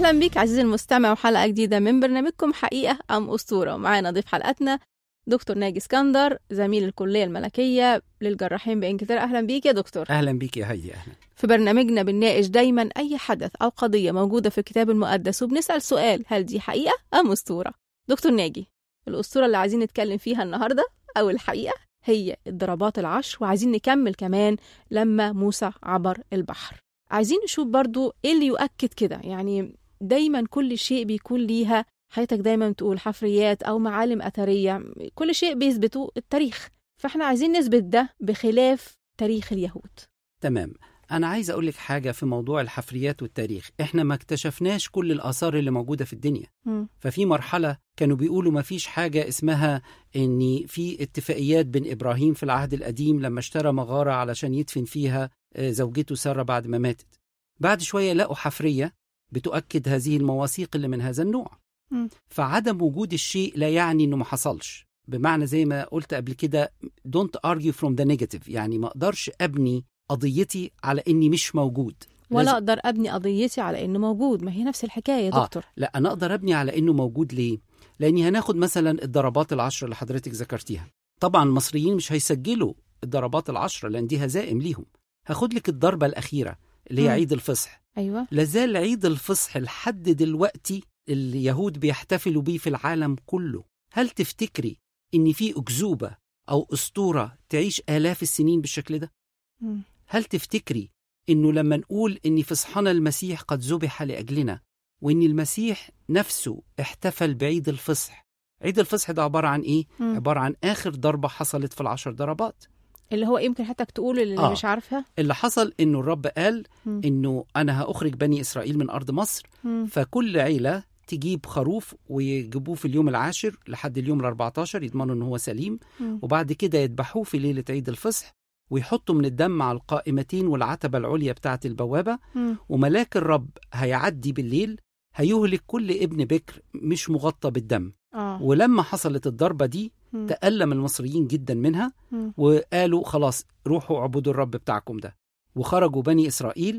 أهلا بك عزيزي المستمع وحلقة جديدة من برنامجكم حقيقة أم أسطورة ومعانا ضيف حلقتنا دكتور ناجي اسكندر زميل الكلية الملكية للجراحين بإنجلترا أهلا بيك يا دكتور اهلا بيك يا هيدي اهلا في برنامجنا بنناقش دايما أي حدث أو قضية موجودة في الكتاب المقدس وبنسأل سؤال هل دي حقيقة أم أسطورة دكتور ناجي الأسطورة اللي عايزين نتكلم فيها النهاردة أو الحقيقة هي الضربات العشر وعايزين نكمل كمان لما موسى عبر البحر عايزين نشوف برضو ايه اللي يؤكد كده يعني دايما كل شيء بيكون ليها حياتك دايما تقول حفريات او معالم اثريه كل شيء بيثبته التاريخ فاحنا عايزين نثبت ده بخلاف تاريخ اليهود تمام انا عايز اقول لك حاجه في موضوع الحفريات والتاريخ احنا ما اكتشفناش كل الاثار اللي موجوده في الدنيا مم. ففي مرحله كانوا بيقولوا ما فيش حاجه اسمها ان في اتفاقيات بين ابراهيم في العهد القديم لما اشترى مغاره علشان يدفن فيها آه، زوجته ساره بعد ما ماتت بعد شويه لقوا حفريه بتؤكد هذه المواثيق اللي من هذا النوع مم. فعدم وجود الشيء لا يعني انه ما حصلش بمعنى زي ما قلت قبل كده don't argue from the negative يعني ما اقدرش ابني قضيتي على اني مش موجود ولا لازم- اقدر ابني قضيتي على انه موجود ما هي نفس الحكايه يا آه. دكتور لا انا اقدر ابني على انه موجود ليه لاني هناخد مثلا الضربات العشر اللي حضرتك ذكرتيها طبعا المصريين مش هيسجلوا الضربات العشرة لان دي هزائم ليهم هاخد لك الضربة الأخيرة اللي هي مم. عيد الفصح ايوه لازال عيد الفصح لحد دلوقتي اليهود بيحتفلوا بيه في العالم كله هل تفتكري ان في أكذوبة أو أسطورة تعيش آلاف السنين بالشكل ده مم. هل تفتكري انه لما نقول ان فصحنا المسيح قد ذبح لاجلنا وان المسيح نفسه احتفل بعيد الفصح عيد الفصح ده عباره عن ايه مم. عباره عن اخر ضربه حصلت في العشر ضربات اللي هو يمكن حتى تقول اللي آه. مش عارفها اللي حصل انه الرب قال مم. انه انا هاخرج بني اسرائيل من ارض مصر مم. فكل عيله تجيب خروف ويجيبوه في اليوم العاشر لحد اليوم ال14 يضمنوا ان هو سليم مم. وبعد كده يذبحوه في ليله عيد الفصح ويحطوا من الدم على القائمتين والعتبه العليا بتاعه البوابه مم. وملاك الرب هيعدي بالليل هيهلك كل ابن بكر مش مغطى بالدم اه ولما حصلت الضربة دي مم. تألم المصريين جدا منها مم. وقالوا خلاص روحوا اعبدوا الرب بتاعكم ده وخرجوا بني إسرائيل